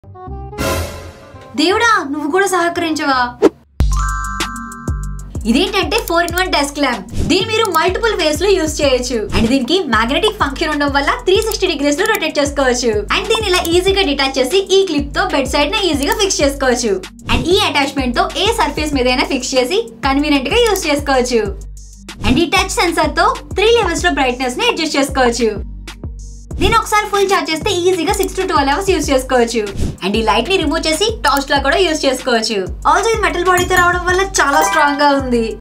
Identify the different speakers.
Speaker 1: దేవుడా నువ్వు కూడా సహకరించవా ఇదేంటంటే four in one desk lamp దీన్ని మీరు మల్టిపుల్ వేస్ లో యూస్ చేయొచ్చు అండ్ దీనికి మ్యాగ్నెటిక్ ఫంక్షన్ ఉండడం వల్ల త్రీ సిక్స్టీ డిగ్రీస్ లో రొటేట్ చేసుకోవచ్చు అండ్ దీన్ని ఇలా ఈజీగా డిటాచ్ చేసి ఈ క్లిప్ తో బెడ్ సైడ్ న ఈజీగా ఫిక్స్ చేసుకోవచ్చు అండ్ ఈ అటాచ్మెంట్ తో ఏ సర్ఫేస్ మీదైనా ఫిక్స్ చేసి కన్వీనియంట్ గా యూస్ చేసుకోవచ్చు అండ్ ఈ టచ్ సెన్సార్ తో త్రీ లెవెల్స్ లో బ్రైట్నెస్ ని అడ్జస్ట్ చేసుకోవచ్చు దీన్ని ఒకసారి ఫుల్ చార్జ్ చేస్తే ఈజీగా six to twelve hours use చేసుకోవచ్చు అండ్ ఈ లైట్ ని రిమూవ్ చేసి టార్చ్ లా కూడా యూస్ చేసుకోవచ్చు ఆల్సో ఇది మెటల్ బాడీతో రావడం వల్ల చాలా స్ట్రాంగ్ గా ఉంది